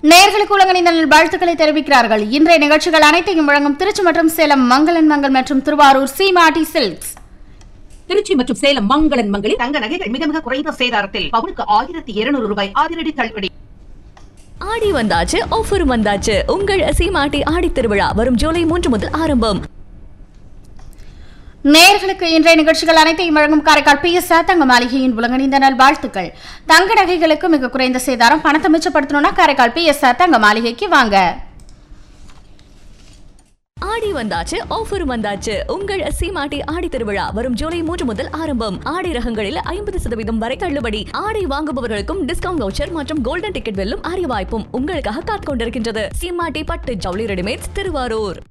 நேர்களுக்கு உலகணிந்த வாழ்த்துக்களை தெரிவிக்கிறார்கள் இன்றைய நிகழ்ச்சிகள் அனைத்தையும் வழங்கும் திருச்சி மற்றும் சேலம் மங்களன் மங்கள் மற்றும் திருவாரூர் சீமாட்டி சில்க்ஸ் திருச்சி மற்றும் சேலம் மங்களன் மங்களில் தங்க நகைகள் மிக மிக குறைந்த சேதாரத்தில் பவுனுக்கு ஆயிரத்தி இருநூறு ரூபாய் அதிரடி தள்ளுபடி ஆடி வந்தாச்சு ஆஃபர் வந்தாச்சு உங்கள் சீமாட்டி ஆடி திருவிழா வரும் ஜூலை மூன்று முதல் ஆரம்பம் நேர்களுக்கு இன்றைய நிகழ்ச்சிகள் அனைத்தையும் வழங்கும் காரைக்கால் பி எஸ் தங்க மாளிகையின் உலகணிந்த நல் வாழ்த்துக்கள் தங்க நகைகளுக்கு மிக குறைந்த சேதாரம் பணத்தை மிச்சப்படுத்தணும்னா காரைக்கால் பி எஸ் தங்க மாளிகைக்கு வாங்க ஆடி வந்தாச்சு ஆஃபர் வந்தாச்சு உங்கள் சீமாட்டி ஆடி திருவிழா வரும் ஜூலை மூன்று முதல் ஆரம்பம் ஆடை ரகங்களில் ஐம்பது சதவீதம் வரை தள்ளுபடி ஆடை வாங்குபவர்களுக்கும் டிஸ்கவுண்ட் வவுச்சர் மற்றும் கோல்டன் டிக்கெட் வெல்லும் அரிய வாய்ப்பும் உங்களுக்காக காத்துக் கொண்டிருக்கின்றது சீமாட்டி பட்டு ஜவுளி ரெடிமேட்ஸ் திருவாரூர்